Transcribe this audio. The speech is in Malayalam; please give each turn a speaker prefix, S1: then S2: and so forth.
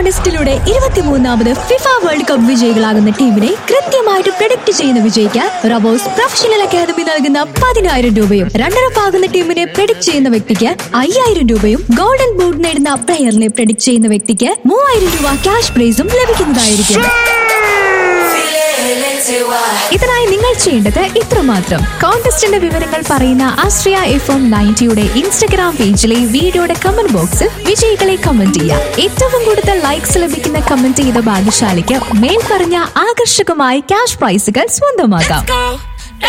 S1: കോൺടെസ്റ്റിലൂടെ ഇരുപത്തിമൂന്നാമത് ഫിഫ വേൾഡ് കപ്പ് വിജയികളാകുന്ന ടീമിനെ കൃത്യമായിട്ട് പ്രഡിക്റ്റ് ചെയ്യുന്ന വിജയിക്കാൻ റബോസ് പ്രൊഫഷണൽ അക്കാദമി നൽകുന്ന പതിനായിരം രൂപയും റണ്ണറപ്പ് ആകുന്ന ടീമിനെ പ്രഡിക്റ്റ് ചെയ്യുന്ന വ്യക്തിക്ക് അയ്യായിരം രൂപയും ഗോൾഡൻ ബൂട്ട് നേടുന്ന പ്ലെയറിനെ പ്രഡിക്റ്റ് ചെയ്യുന്ന വ്യക്തിക്ക് മൂവായിരം രൂപ ക്യാഷ് പ്രൈസും ലഭിക്കുന്നതായിരിക്കും ഇതിനായി നിങ്ങൾ ചെയ്യേണ്ടത് ഇത്രമാത്രം കോൺടെസ്റ്റിന്റെ വിവരങ്ങൾ പറയുന്ന ആശ്രയ എഫ് എം നയൻറ്റിയുടെ ഇൻസ്റ്റഗ്രാം പേജിലെ വീഡിയോയുടെ കമന്റ് ബോക്സിൽ വിജയികളെ കമന്റ് ചെയ്യാം ഏറ്റവും കൂടുതൽ ലൈക്സ് ലഭിക്കുന്ന കമന്റ് ചെയ്ത ഭാഗ്യശാലിക്ക് മേൽപ്പറഞ്ഞ ആകർഷകമായ ക്യാഷ് പ്രൈസുകൾ സ്വന്തമാക്കാം
S2: go.